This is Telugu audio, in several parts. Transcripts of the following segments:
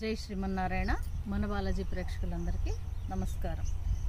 జై శ్రీమన్నారాయణ మన బాలాజీ ప్రేక్షకులందరికీ నమస్కారం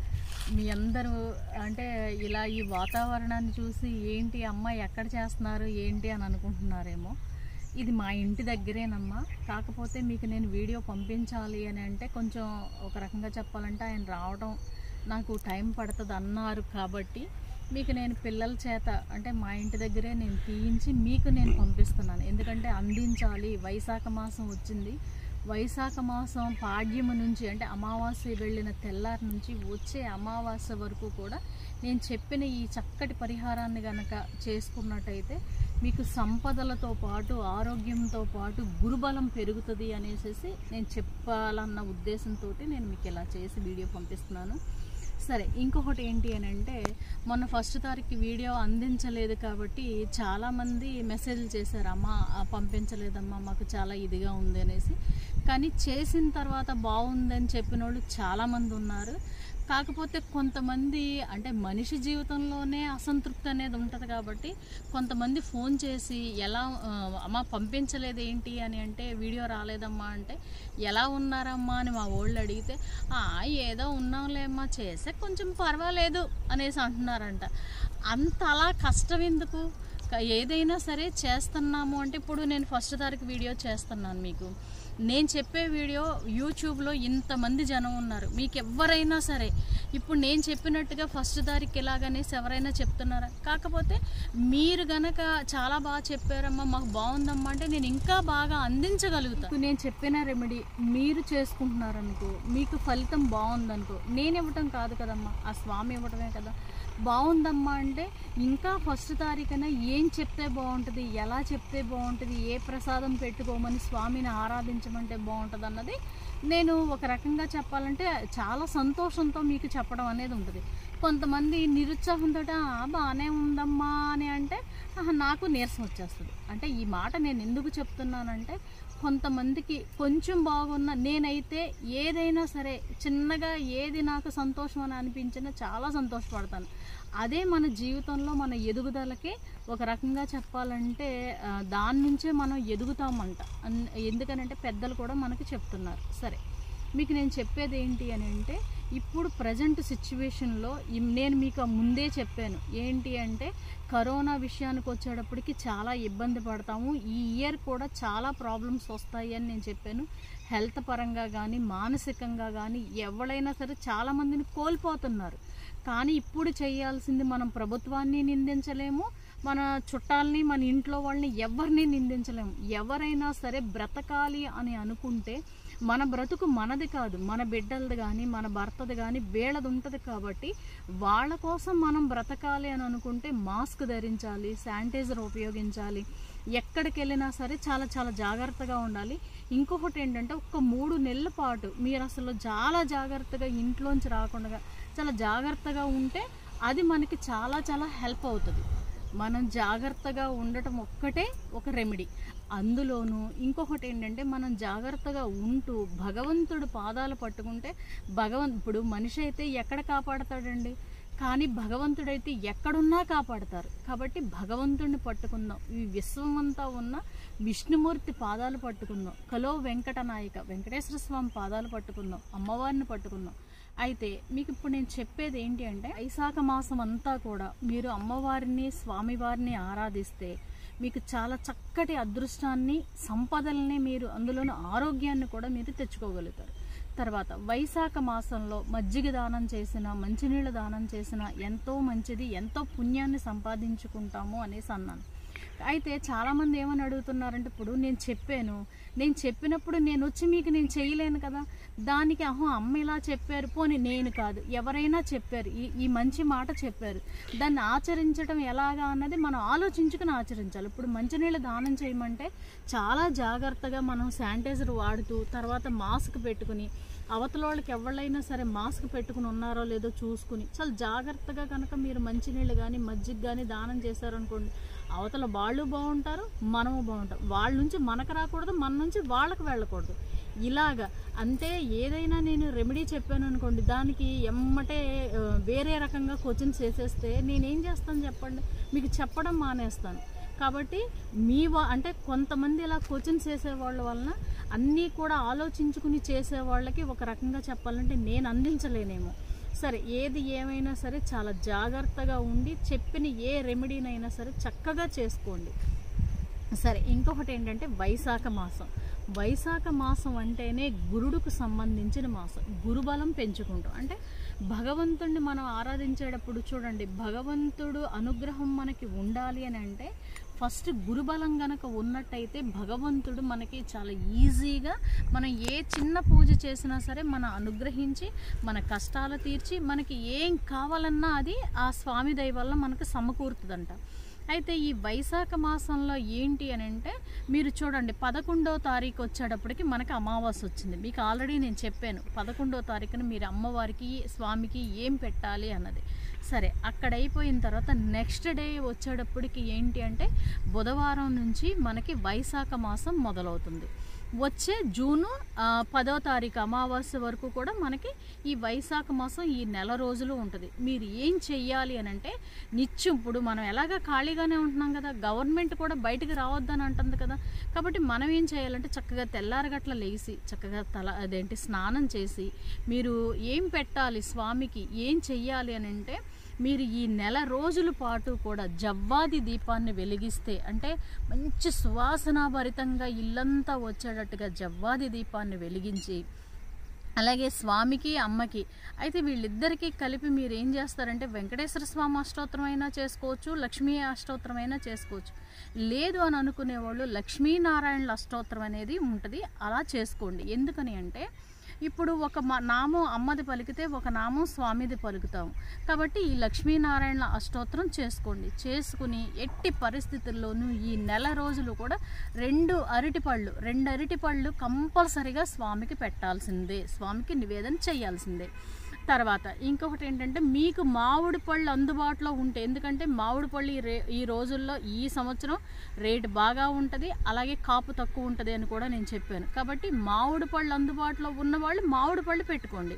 మీ అందరూ అంటే ఇలా ఈ వాతావరణాన్ని చూసి ఏంటి అమ్మ ఎక్కడ చేస్తున్నారు ఏంటి అని అనుకుంటున్నారేమో ఇది మా ఇంటి దగ్గరేనమ్మా కాకపోతే మీకు నేను వీడియో పంపించాలి అని అంటే కొంచెం ఒక రకంగా చెప్పాలంటే ఆయన రావడం నాకు టైం పడుతుంది అన్నారు కాబట్టి మీకు నేను పిల్లల చేత అంటే మా ఇంటి దగ్గరే నేను తీయించి మీకు నేను పంపిస్తున్నాను ఎందుకంటే అందించాలి వైశాఖ మాసం వచ్చింది వైశాఖ మాసం పాడ్యము నుంచి అంటే అమావాస్య వెళ్ళిన తెల్లారి నుంచి వచ్చే అమావాస్య వరకు కూడా నేను చెప్పిన ఈ చక్కటి పరిహారాన్ని గనక చేసుకున్నట్టయితే మీకు సంపదలతో పాటు ఆరోగ్యంతో పాటు గురుబలం పెరుగుతుంది అనేసి నేను చెప్పాలన్న ఉద్దేశంతో నేను మీకు ఇలా చేసి వీడియో పంపిస్తున్నాను సరే ఇంకొకటి ఏంటి అని అంటే మొన్న ఫస్ట్ తారీఖు వీడియో అందించలేదు కాబట్టి చాలామంది మెసేజ్లు చేశారు అమ్మ ఆ పంపించలేదమ్మా మాకు చాలా ఇదిగా ఉంది అనేసి కానీ చేసిన తర్వాత బాగుందని చెప్పిన వాళ్ళు చాలామంది ఉన్నారు కాకపోతే కొంతమంది అంటే మనిషి జీవితంలోనే అసంతృప్తి అనేది ఉంటుంది కాబట్టి కొంతమంది ఫోన్ చేసి ఎలా ఆ, అమ్మ పంపించలేదు ఏంటి అని అంటే వీడియో రాలేదమ్మా అంటే ఎలా ఉన్నారమ్మా అని మా వాళ్ళు అడిగితే "ఆ, ఏదో ఉన్నాంలేమ్మా చేస్తే కొంచెం పర్వాలేదు అనేసి అంటున్నారంట అంత అలా కష్టం ఎందుకు క- ఏదైనా సరే చేస్తున్నాము అంటే ఇప్పుడు నేను ఫస్ట్ తారీఖు వీడియో చేస్తున్నాను మీకు నేను చెప్పే వీడియో యూట్యూబ్లో ఇంతమంది జనం ఉన్నారు మీకు ఎవరైనా సరే ఇప్పుడు నేను చెప్పినట్టుగా ఫస్ట్ తారీఖు ఎలాగనేసి ఎవరైనా చెప్తున్నారా కాకపోతే మీరు గనక చాలా బాగా చెప్పారమ్మా మాకు బాగుందమ్మా అంటే నేను ఇంకా బాగా అందించగలుగుతాను నేను చెప్పిన రెమెడీ మీరు చేసుకుంటున్నారనుకో మీకు ఫలితం బాగుందనుకో నేను ఇవ్వటం కాదు కదమ్మా ఆ స్వామి ఇవ్వటమే కదా బాగుందమ్మా అంటే ఇంకా ఫస్ట్ తారీఖున ఏం చెప్తే బాగుంటుంది ఎలా చెప్తే బాగుంటుంది ఏ ప్రసాదం పెట్టుకోమని స్వామిని ఆరాధించమంటే బాగుంటుంది అన్నది నేను ఒక రకంగా చెప్పాలంటే చాలా సంతోషంతో మీకు చెప్పడం అనేది ఉంటుంది కొంతమంది నిరుత్సాహంతో "ఆ, బాగానే ఉందమ్మా అని అంటే "ఆహా, నాకు నీరసం వచ్చేస్తుంది అంటే ఈ మాట నేను ఎందుకు చెప్తున్నానంటే కొంతమందికి కొంచెం బాగున్న నేనైతే ఏదైనా సరే చిన్నగా ఏది నాకు సంతోషం అని అనిపించినా చాలా సంతోషపడతాను అదే మన జీవితంలో మన ఎదుగుదలకి ఒక రకంగా చెప్పాలంటే ఆ, దాని నుంచే మనం ఎదుగుతామంట అన్- ఎందుకనంటే పెద్దలు కూడా మనకి చెప్తున్నారు సరే మీకు నేను చెప్పేది ఏంటి అని అంటే ఇప్పుడు ప్రజెంట్ సిచ్యువేషన్లో నేను మీకు ముందే చెప్పాను ఏంటి అంటే కరోనా విషయానికి వచ్చేటప్పటికి చాలా ఇబ్బంది పడతాము ఈ ఇయర్ కూడా చాలా ప్రాబ్లమ్స్ వస్తాయి అని నేను చెప్పాను హెల్త్ పరంగా కానీ మానసికంగా కానీ ఎవరైనా సరే చాలామందిని కోల్పోతున్నారు కానీ ఇప్పుడు చేయాల్సింది మనం ప్రభుత్వాన్ని నిందించలేము మన చుట్టాలని మన ఇంట్లో వాళ్ళని ఎవరిని నిందించలేము ఎవరైనా సరే బ్రతకాలి అని అనుకుంటే మన బ్రతుకు మనది కాదు మన బిడ్డలది కానీ మన భర్తది కానీ వీళ్ళది ఉంటుంది కాబట్టి వాళ్ళ కోసం మనం బ్రతకాలి అని అనుకుంటే మాస్క్ ధరించాలి శానిటైజర్ ఉపయోగించాలి ఎక్కడికి వెళ్ళినా సరే చాలా చాలా జాగ్రత్తగా ఉండాలి ఇంకొకటి ఏంటంటే ఒక మూడు నెలల పాటు మీరు అసలు చాలా జాగ్రత్తగా ఇంట్లోంచి రాకుండా చాలా జాగ్రత్తగా ఉంటే అది మనకి చాలా చాలా హెల్ప్ అవుతుంది మనం జాగ్రత్తగా ఉండటం ఒక్కటే ఒక రెమెడీ అందులోనూ ఇంకొకటి ఏంటంటే మనం జాగ్రత్తగా ఉంటూ భగవంతుడు పాదాలు పట్టుకుంటే భగవంత్ ఇప్పుడు మనిషి అయితే ఎక్కడ కాపాడతాడండి కానీ భగవంతుడైతే ఎక్కడున్నా కాపాడతారు కాబట్టి భగవంతుడిని పట్టుకుందాం ఈ విశ్వమంతా ఉన్న విష్ణుమూర్తి పాదాలు పట్టుకుందాం కలో వెంకట నాయక వెంకటేశ్వర స్వామి పాదాలు పట్టుకుందాం అమ్మవారిని పట్టుకుందాం అయితే మీకు ఇప్పుడు నేను చెప్పేది ఏంటి అంటే వైశాఖ మాసం అంతా కూడా మీరు అమ్మవారిని స్వామివారిని ఆరాధిస్తే మీకు చాలా చక్కటి అదృష్టాన్ని సంపదల్ని మీరు అందులోని ఆరోగ్యాన్ని కూడా మీరు తెచ్చుకోగలుగుతారు తర్వాత వైశాఖ మాసంలో మజ్జిగ దానం చేసిన మంచినీళ్ళ దానం చేసిన ఎంతో మంచిది ఎంతో పుణ్యాన్ని సంపాదించుకుంటాము అనేసి అన్నాను అయితే చాలామంది ఏమని అడుగుతున్నారంటే ఇప్పుడు నేను చెప్పాను నేను చెప్పినప్పుడు నేను వచ్చి మీకు నేను చేయలేను కదా దానికి అహో అమ్మ ఇలా చెప్పారు పోని నేను కాదు ఎవరైనా చెప్పారు ఈ ఈ మంచి మాట చెప్పారు దాన్ని ఆచరించడం ఎలాగా అన్నది మనం ఆలోచించుకుని ఆచరించాలి ఇప్పుడు మంచినీళ్ళు దానం చేయమంటే చాలా జాగ్రత్తగా మనం శానిటైజర్ వాడుతూ తర్వాత మాస్క్ పెట్టుకుని అవతల వాళ్ళకి ఎవళ్ళైనా సరే మాస్క్ పెట్టుకుని ఉన్నారో లేదో చూసుకుని చాలా జాగ్రత్తగా కనుక మీరు మంచినీళ్ళు కానీ మజ్జిగ కానీ దానం చేశారనుకోండి అవతల వాళ్ళు బాగుంటారు మనము బాగుంటాం వాళ్ళ నుంచి మనకు రాకూడదు మన నుంచి వాళ్ళకి వెళ్ళకూడదు ఇలాగా అంటే ఏదైనా నేను రెమెడీ చెప్పాను అనుకోండి దానికి ఎమ్మటే ఆ, వేరే రకంగా క్వశ్చన్స్ వేసేస్తే నేనేం చేస్తాను చెప్పండి మీకు చెప్పడం మానేస్తాను కాబట్టి మీ వా అంటే కొంతమంది ఇలా క్వశ్చన్స్ వేసేవాళ్ళ వలన అన్నీ కూడా ఆలోచించుకుని చేసే వాళ్ళకి ఒక రకంగా చెప్పాలంటే నేను అందించలేనేమో సరే ఏది ఏమైనా సరే చాలా జాగ్రత్తగా ఉండి చెప్పిన ఏ రెమెడీనైనా సరే చక్కగా చేసుకోండి సరే ఇంకొకటి ఏంటంటే వైశాఖ మాసం వైశాఖ మాసం అంటేనే గురుడుకు సంబంధించిన మాసం గురుబలం పెంచుకుంటాం అంటే భగవంతుడిని మనం ఆరాధించేటప్పుడు చూడండి భగవంతుడు అనుగ్రహం మనకి ఉండాలి అని అంటే ఫస్ట్ గురుబలం గనక ఉన్నట్టయితే భగవంతుడు మనకి చాలా ఈజీగా మనం ఏ చిన్న పూజ చేసినా సరే మన అనుగ్రహించి మన కష్టాలు తీర్చి మనకి ఏం కావాలన్నా అది ఆ స్వామి దయ వల్ల మనకు సమకూరుతుందంట అయితే ఈ వైశాఖ మాసంలో ఏంటి అని అంటే మీరు చూడండి పదకొండో తారీఖు వచ్చేటప్పటికి మనకి అమావాస్య వచ్చింది మీకు ఆల్రెడీ నేను చెప్పాను పదకొండో తారీఖున మీరు అమ్మవారికి స్వామికి ఏం పెట్టాలి అన్నది సరే అక్కడ అయిపోయిన తర్వాత నెక్స్ట్ డే వచ్చేటప్పటికి ఏంటి అంటే బుధవారం నుంచి మనకి వైశాఖ మాసం మొదలవుతుంది వచ్చే జూను ఆ, పదో తారీఖు అమావాస్య వరకు కూడా మనకి ఈ వైశాఖ మాసం ఈ నెల రోజులు ఉంటుంది మీరు ఏం చెయ్యాలి అని అంటే నిత్యం ఇప్పుడు మనం ఎలాగ ఖాళీగానే ఉంటున్నాం కదా గవర్నమెంట్ కూడా బయటికి రావద్దని అంటుంది కదా కాబట్టి మనం ఏం చేయాలంటే చక్కగా తెల్లారగట్ల లేచి చక్కగా తల అదేంటి స్నానం చేసి మీరు ఏం పెట్టాలి స్వామికి ఏం చెయ్యాలి అని అంటే మీరు ఈ నెల రోజుల పాటు కూడా జవ్వాది దీపాన్ని వెలిగిస్తే అంటే మంచి సువాసనాభరితంగా ఇల్లంతా వచ్చేటట్టుగా జవ్వాది దీపాన్ని వెలిగించి అలాగే స్వామికి అమ్మకి అయితే వీళ్ళిద్దరికీ కలిపి మీరు ఏం చేస్తారంటే వెంకటేశ్వర స్వామి అష్టోత్తరం అయినా చేసుకోవచ్చు లక్ష్మీ అష్టోత్తరం అయినా చేసుకోవచ్చు లేదు అని అనుకునే వాళ్ళు లక్ష్మీనారాయణల అష్టోత్తరం అనేది ఉంటుంది అలా చేసుకోండి ఎందుకని అంటే ఇప్పుడు ఒక మ- నామం అమ్మది పలికితే ఒక నామం స్వామిది పలుకుతాం కాబట్టి ఈ లక్ష్మీనారాయణ అష్టోత్తరం చేసుకోండి చేసుకుని ఎట్టి పరిస్థితుల్లోనూ ఈ నెల రోజులు కూడా రెండు అరటిపళ్ళు రెండు అరటిపళ్ళు కంపల్సరిగా స్వామికి పెట్టాల్సిందే స్వామికి నివేదన చేయాల్సిందే తర్వాత ఇంకొకటి ఏంటంటే మీకు మామిడి పళ్ళు అందుబాటులో ఉంటే ఎందుకంటే మామిడి పళ్ళు ఈ రే ఈ రోజుల్లో ఈ సంవత్సరం రేటు బాగా ఉంటుంది అలాగే కాపు తక్కువ ఉంటుంది అని కూడా నేను చెప్పాను కాబట్టి మామిడి పళ్ళు అందుబాటులో ఉన్నవాళ్ళు మామిడి పళ్ళు పెట్టుకోండి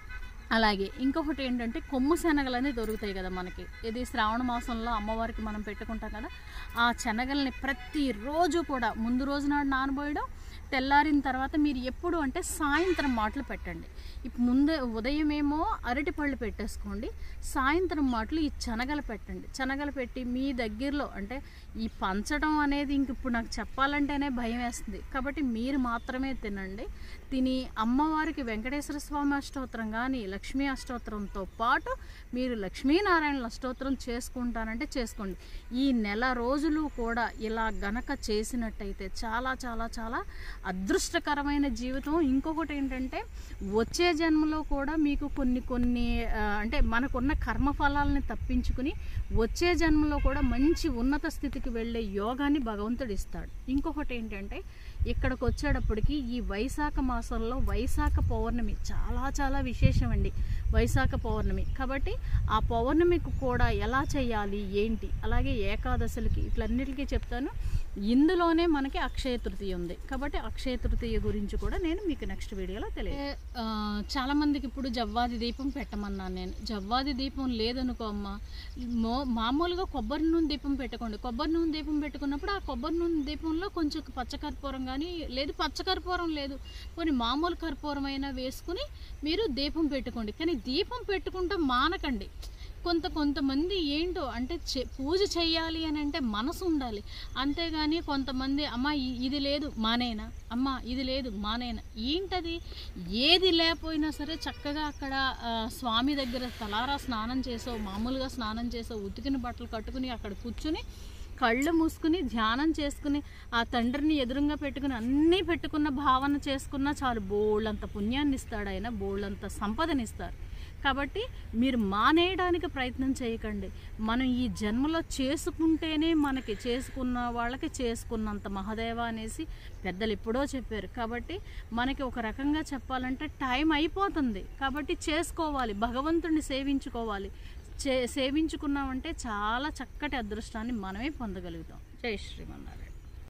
అలాగే ఇంకొకటి ఏంటంటే కొమ్ము శనగలు అనేది దొరుకుతాయి కదా మనకి ఇది శ్రావణ మాసంలో అమ్మవారికి మనం పెట్టుకుంటాం కదా ఆ శనగల్ని ప్రతిరోజు కూడా ముందు రోజు నాడు నానబోయడం తెల్లారిన తర్వాత మీరు ఎప్పుడు అంటే సాయంత్రం మాటలు పెట్టండి ఇప్పుడు ముందే ఉదయం ఏమో అరటిపళ్ళు పెట్టేసుకోండి సాయంత్రం మాటలు ఈ శనగలు పెట్టండి శనగలు పెట్టి మీ దగ్గరలో అంటే ఈ పంచడం అనేది ఇంక ఇప్పుడు నాకు చెప్పాలంటేనే భయం వేస్తుంది కాబట్టి మీరు మాత్రమే తినండి తిని అమ్మవారికి వెంకటేశ్వర స్వామి అష్టోత్తరం కానీ లక్ష్మీ అష్టోత్తరంతో పాటు మీరు లక్ష్మీనారాయణ అష్టోత్తరం చేసుకుంటానంటే చేసుకోండి ఈ నెల రోజులు కూడా ఇలా గనక చేసినట్టయితే చాలా చాలా చాలా అదృష్టకరమైన జీవితం ఇంకొకటి ఏంటంటే వచ్చే జన్మలో కూడా మీకు కొన్ని కొన్ని ఆ, అంటే మనకున్న కర్మఫలాలని తప్పించుకుని వచ్చే జన్మలో కూడా మంచి ఉన్నత స్థితికి వెళ్ళే యోగాన్ని భగవంతుడు ఇస్తాడు ఇంకొకటి ఏంటంటే ఇక్కడికి వచ్చేటప్పటికి ఈ వైశాఖ మాసంలో వైశాఖ పౌర్ణమి చాలా చాలా విశేషం అండి వైశాఖ పౌర్ణమి కాబట్టి ఆ పౌర్ణమికి కూడా ఎలా చేయాలి ఏంటి అలాగే ఏకాదశులకి ఇట్లన్నిటికీ చెప్తాను ఇందులోనే మనకి అక్షయ తృతీయ ఉంది కాబట్టి అక్షయ తృతీయ గురించి కూడా నేను మీకు నెక్స్ట్ వీడియోలో తెలియ చాలా మందికి ఇప్పుడు జవ్వాది దీపం పెట్టమన్నాను నేను జవ్వాది దీపం లేదనుకో అమ్మ మో మామూలుగా కొబ్బరి నూనె దీపం పెట్టుకోండి కొబ్బరి నూనె దీపం పెట్టుకున్నప్పుడు ఆ కొబ్బరి నూనె దీపంలో కొంచెం పచ్చకర్పూరం కానీ లేదు పచ్చకర్పూరం లేదు కొన్ని మామూలు కర్పూరం అయినా వేసుకుని మీరు దీపం పెట్టుకోండి కానీ దీపం పెట్టుకుంటే మానకండి కొంత కొంతమంది ఏంటో అంటే చే- పూజ చేయాలి అని అంటే మనసు ఉండాలి అంతేగాని కొంతమంది అమ్మ ఇ- ఇది లేదు మానేనా అమ్మ ఇది లేదు మానేనా ఏంటది ఏది లేకపోయినా సరే చక్కగా అక్కడ ఆ, స్వామి దగ్గర తలారా స్నానం చేసో మామూలుగా స్నానం చేసో ఉతికిన బట్టలు కట్టుకుని అక్కడ కూర్చుని కళ్ళు మూసుకుని ధ్యానం చేసుకుని ఆ తండ్రిని ఎదురుగా పెట్టుకుని అన్నీ పెట్టుకున్న భావన చేసుకున్నా చాలు బోళ్ళంత పుణ్యాన్ని ఇస్తాడు ఆయన బోళ్ళంత సంపదనిస్తారు కాబట్టి మీరు మానేయడానికి ప్రయత్నం చేయకండి మనం ఈ జన్మలో చేసుకుంటేనే మనకి చేసుకున్న వాళ్ళకి చేసుకున్నంత మహదేవ అనేసి పెద్దలు ఎప్పుడో చెప్పారు కాబట్టి మనకి ఒక రకంగా చెప్పాలంటే టైం అయిపోతుంది కాబట్టి చేసుకోవాలి భగవంతుడిని సేవించుకోవాలి చే సేవించుకున్నామంటే చాలా చక్కటి అదృష్టాన్ని మనమే పొందగలుగుతాం జై శ్రీమన్నారాయణ